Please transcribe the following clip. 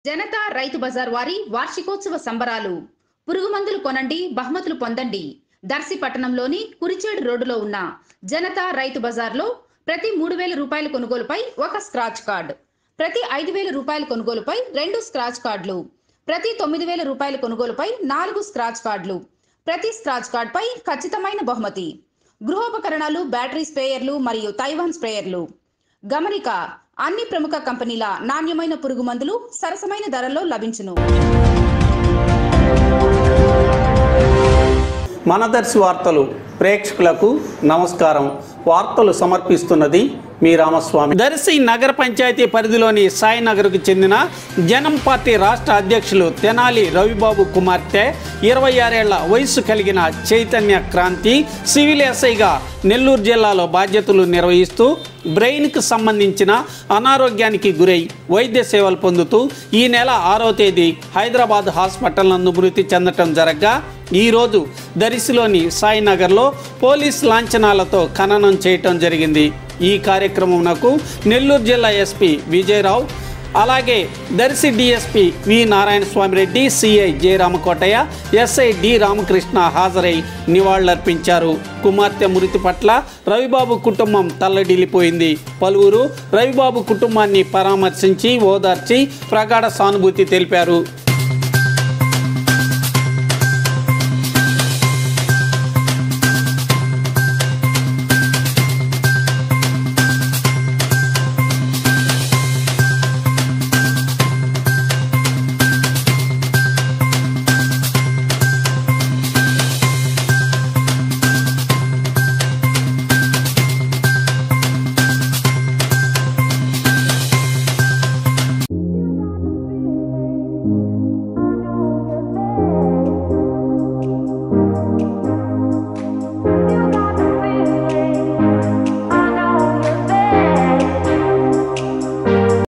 జనతా రైతు బజార్ వారి వార్షికోత్సవ సంబరాలు పురుగు మందులు కొనండి బహుమతులు పొందండి దర్శి పట్టణంలోని కురిచేడు రోడ్డులో ఉన్న జనతా రైతు బజార్లో ప్రతి మూడు వేల రూపాయల కొనుగోలుపై ఒక స్క్రాచ్ కార్డ్ ప్రతి ఐదు వేల రూపాయల కొనుగోలుపై రెండు స్క్రాచ్ కార్డులు ప్రతి తొమ్మిది వేల రూపాయల కొనుగోలుపై నాలుగు స్క్రాచ్ కార్డులు ప్రతి స్క్రాచ్ కార్డ్పై ఖచ్చితమైన బహుమతి గృహోపకరణాలు బ్యాటరీ స్ప్రేయర్లు మరియు తైవాన్ స్ప్రేయర్లు గమనిక అన్ని ప్రముఖ కంపెనీల నాణ్యమైన పురుగు మందులు సరసమైన ధరల్లో లభించును మనదర్శి వార్తలు ప్రేక్షకులకు నమస్కారం వార్తలు సమర్పిస్తున్నది మీ రామస్వామి దర్శి నగర పంచాయతీ పరిధిలోని సాయినగర్కు చెందిన జనం పార్టీ రాష్ట్ర అధ్యక్షులు తెనాలి రవిబాబు కుమార్తె ఇరవై ఆరేళ్ల వయసు కలిగిన చైతన్య క్రాంతి సివిల్ ఎస్ఐగా నెల్లూరు జిల్లాలో బాధ్యతలు నిర్వహిస్తూ బ్రెయిన్కి సంబంధించిన అనారోగ్యానికి గురై వైద్య సేవలు పొందుతూ ఈ నెల ఆరో తేదీ హైదరాబాద్ హాస్పిటల్ నందు మృతి చెందటం జరగ్గా ఈరోజు దరిసిలోని సాయినగర్లో పోలీస్ లాంఛనాలతో ఖననం చేయటం జరిగింది ఈ కార్యక్రమంకు నెల్లూరు జిల్లా ఎస్పీ విజయరావు అలాగే Darsi DSP V Narayana Swamy Reddy CI J Ramakotaiah SI D Ramakrishna హాజరై నివాళులర్పించారు కుమార్తె మృతి పట్ల రవిబాబు కుటుంబం తల్లడిల్లిపోయింది పలువురు రవిబాబు కుటుంబాన్ని పరామర్శించి ఓదార్చి ప్రగాఢ సానుభూతి తెలిపారు